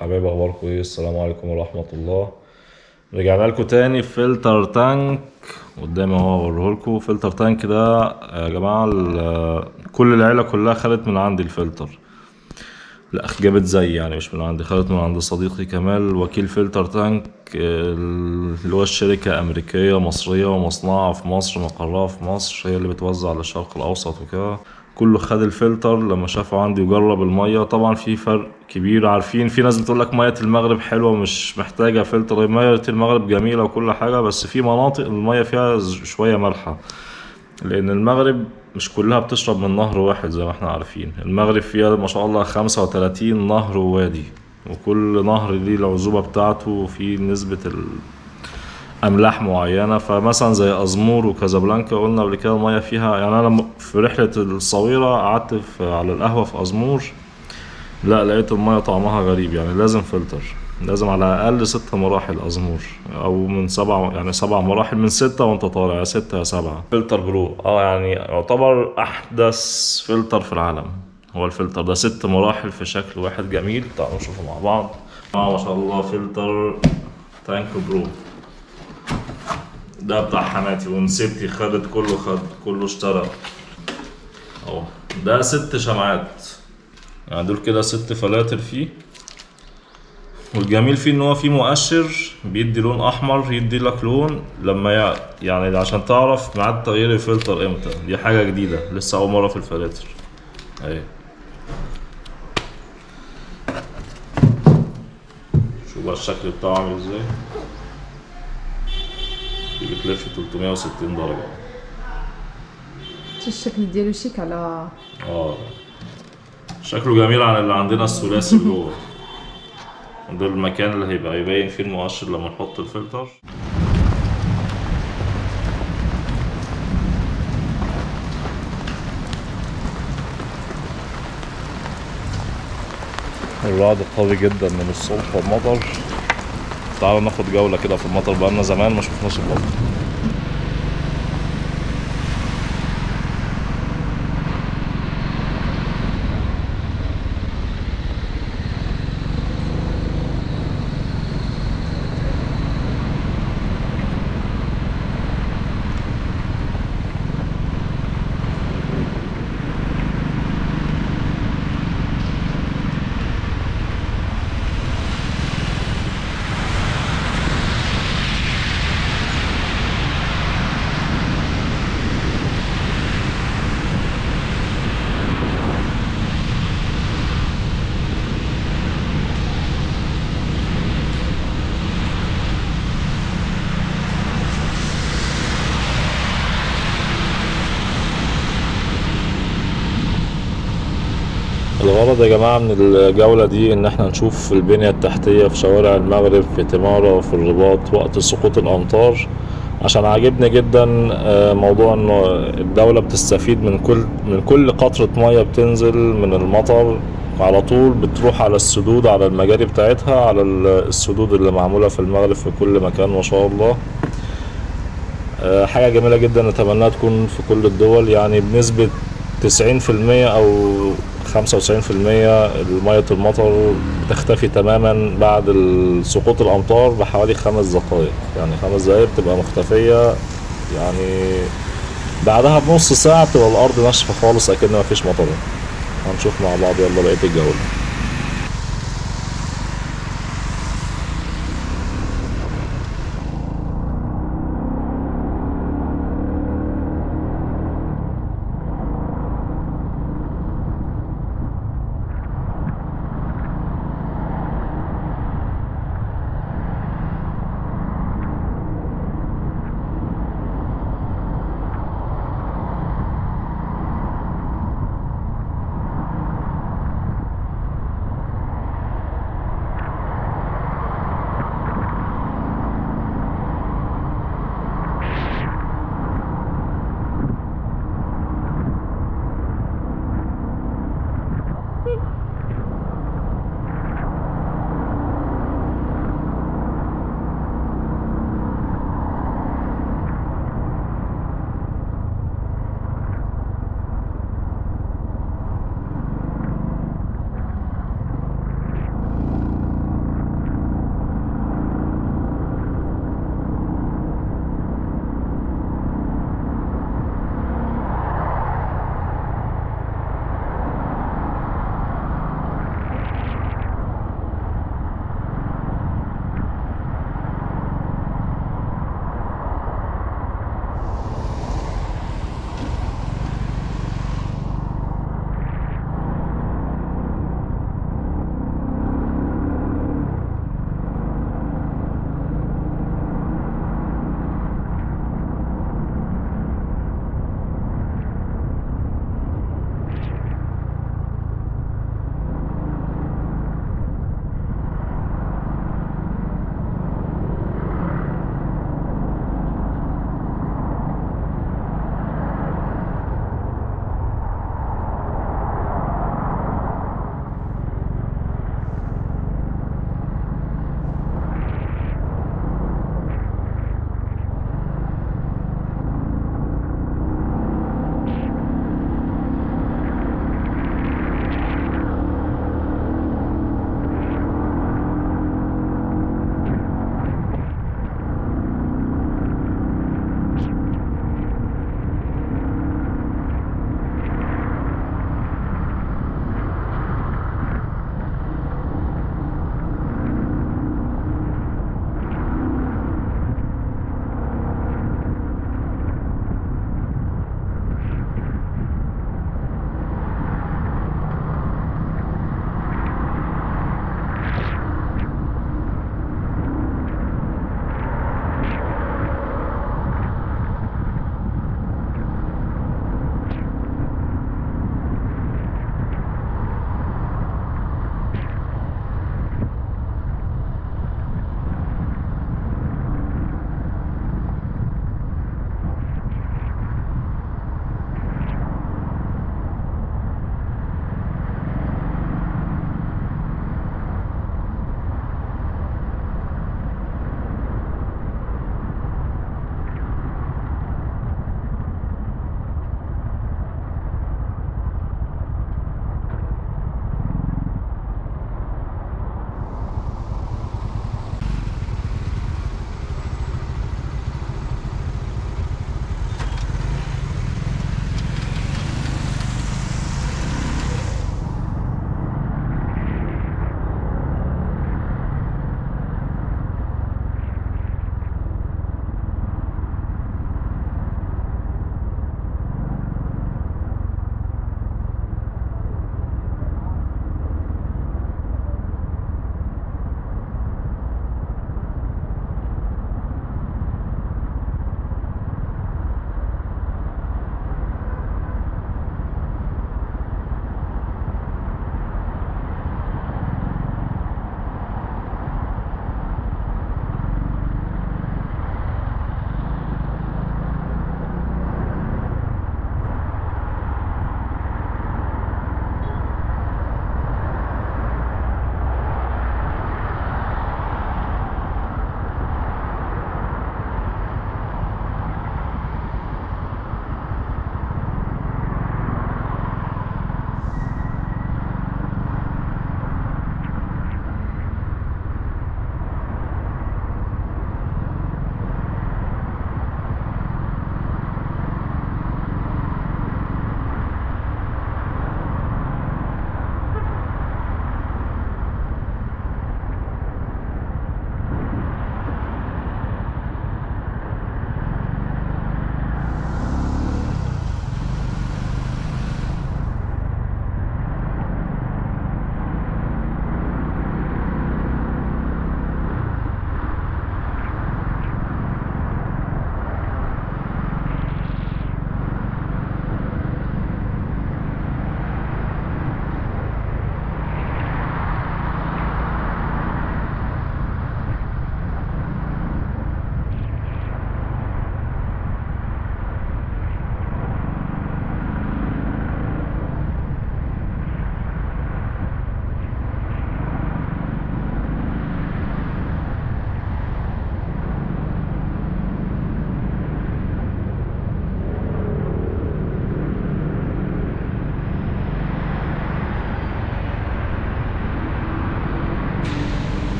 حبايبي اخباركم ايه السلام عليكم ورحمة الله رجعنا لكم تاني في فلتر تانك قدامي اهو اوريهولكوا فلتر تانك ده يا جماعة ال- كل العيلة كلها خدت من عندي الفلتر لا جابت زي يعني مش من عندي خدت من عند صديقي كمال وكيل فلتر تانك ال- اللي هو الشركة أمريكية مصرية ومصنعة في مصر مقرها في مصر هي اللي بتوزع للشرق الأوسط وكده كله خد الفلتر لما شافوا عندي وجرب المية طبعا في فرق كبير عارفين في ناس بتقول لك مية المغرب حلوة مش محتاجة فلتر مية المغرب جميلة وكل حاجة بس في مناطق المية فيها ز- شوية مالحة لأن المغرب مش كلها بتشرب من نهر واحد زي ما احنا عارفين المغرب فيها ما شاء الله خمسة وتلاتين نهر ووادي وكل نهر ليه العذوبة بتاعته وفي نسبة أملاح معينة فمثلا زي أزمور وكازابلانكا قلنا قبل كده المية فيها يعني أنا م- في رحلة الصويرة قعدت في على القهوة في أزمور لا لقيت المية طعمها غريب يعني لازم فلتر لازم على الأقل ست مراحل أزمور أو من سبع يعني سبع مراحل من ستة وأنت طالع يا ستة يا سبعة فلتر برو اه يعني يعتبر أحدث فلتر في العالم هو الفلتر ده ست مراحل في شكل واحد جميل تعالوا نشوفه مع بعض اه ما شاء الله فلتر تانك برو ده بتاع حماتي ونسيبتي خدت كله خد كله اشترى اهو ده ست شمعات يعني دول كده ست فلاتر فيه والجميل فيه ان هو فيه مؤشر بيدي لون احمر يدي لك لون لما يع- يعني عشان تعرف ميعاد تغيير الفلتر امتى دي حاجة جديدة لسه اول مرة في الفلاتر اهي شوف بقى الشكل بتاعه عامل ازاي دي بتلف 360 درجة شو الشكل ديالو شيك على اه شكله جميل عن اللي عندنا الثلاثي جوه ده المكان اللي هيبقى يبين فيه المؤشر لما نحط الفلتر الرعد قوي جدا من الصبح والمطر تعالوا ناخد جولة كده في المطر بقالنا زمان ما شفناش المطر الغرض يا جماعة من الجولة دي إن احنا نشوف البنية التحتية في شوارع المغرب في تمارا وفي الرباط وقت سقوط الأمطار عشان عاجبني جدا آه، موضوع إنه الدولة بتستفيد من كل من كل قطرة مية بتنزل من المطر على طول بتروح على السدود على المجاري بتاعتها على ال- السدود اللي معمولة في المغرب في كل مكان ما شاء الله آه، حاجة جميلة جدا نتمناها تكون في كل الدول يعني بنسبة 90% أو 95% مية المطر بتختفي تماما بعد ال- سقوط الأمطار بحوالي خمس دقايق يعني خمس دقايق بتبقى مختفية يعني بعدها بنص ساعة بتبقى الأرض ناشفة خالص أكن مفيش مطر هنشوف مع بعض يلا بقية الجولة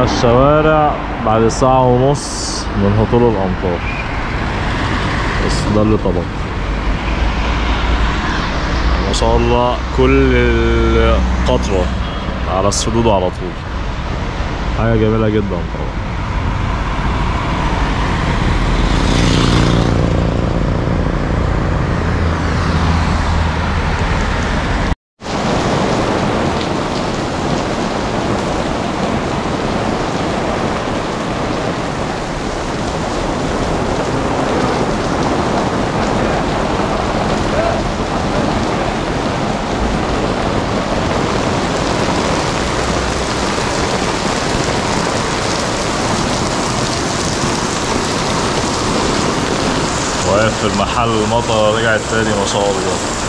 على الشوارع بعد ساعة ونص من هطول الأمطار بس ده اللي طبق ما شاء الله كل قطرة على السدود على طول حاجة جميلة جدا طبعا واقف في المحل المطر رجعت تاني ما شاء الله